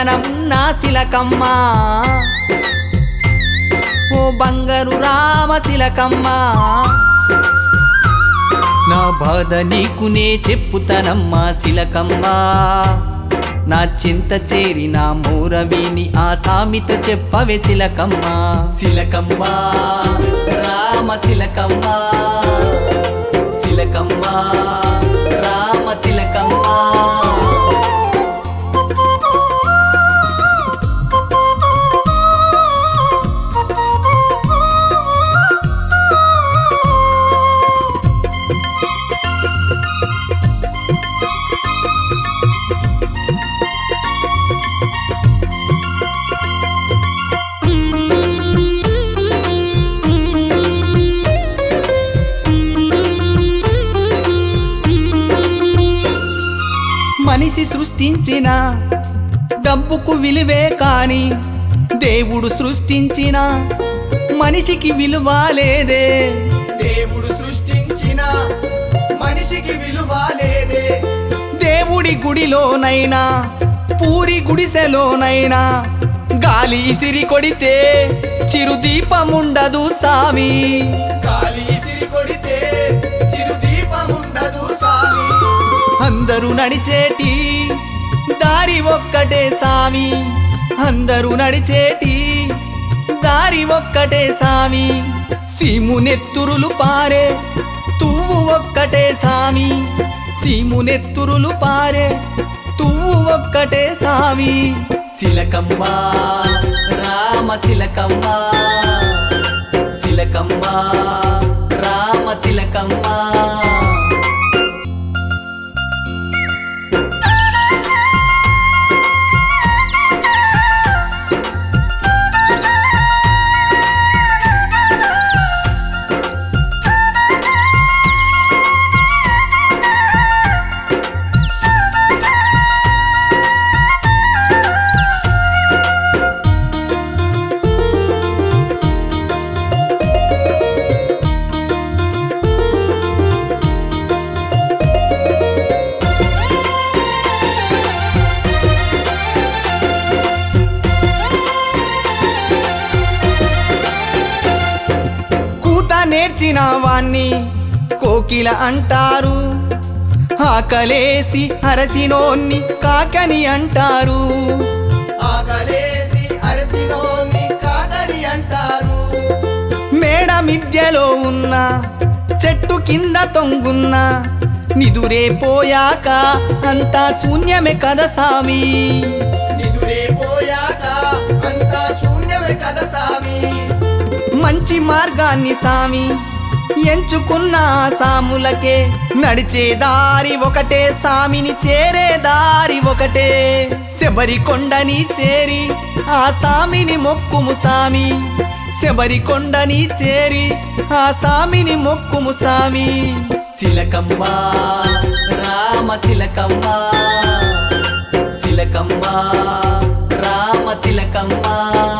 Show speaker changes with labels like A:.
A: చల్లదనమున్న శిలకమ్మ ఓ బంగారు రామ శిలకమ్మ నా బాధ నీకునే చెప్పుతనమ్మా శిలకమ్మ నా చింత చేరి నా మూరవిని ఆ సామిత చెప్పవే శిలకమ్మ శిలకమ్మ రామ శిలకమ్మ శిలకమ్మ రామ శిలకమ్మ మనిషి సృష్టించిన డబ్బుకు విలువే కాని దేవుడు సృష్టించిన మనిషికి విలువ లేదే దేవుడు సృష్టించిన మనిషికి విలువ లేదే దేవుడి గుడిలోనైనా పూరి గుడిసెలోనైనా గాలి ఇసిరి కొడితే చిరుదీపముండదు సామి గాలి ఇసిరి కొడితే చిరుదీపముండదు సామి అందరూ నడిచేటి దారి ఒక్కటే సామి అందరూ నడిచేటి దారి ఒక్కటే సామి సీమునెత్తురులు పారే తువ్వు ఒక్కటే సామి సీమునెత్తురులు పారే తువ్వు ఒక్కటే సామి శిలకమ్మ రామ శిలకమ్మ శిలకమ్మ రామ శిలకమ్మ కూత నేర్చిన వాణ్ణి కోకిల అంటారు ఆకలేసి అరసినోన్ని కాకని అంటారు ఆకలేసి అరసినోన్ని కాకని అంటారు మేడ మిద్యలో ఉన్న చెట్టు కింద తొంగున్న నిదురే పోయాక అంతా శూన్యమే కదా సామి నిదురే పోయాక అంతా శూన్యమే కదా సామి మంచి మార్గాన్ని సామి ఎంచుకున్న ఆ సాములకే నడిచే దారి ఒకటే సామిని చేరే దారి ఒకటే శబరి కొండని చేరి ఆ సామిని మొక్కుము సామి శబరి కొండని చేరి ఆ సామిని మొక్కుము సామి శిలకమ్మ రామ శిలకమ్మ శిలకమ్మ రామ శిలకమ్మ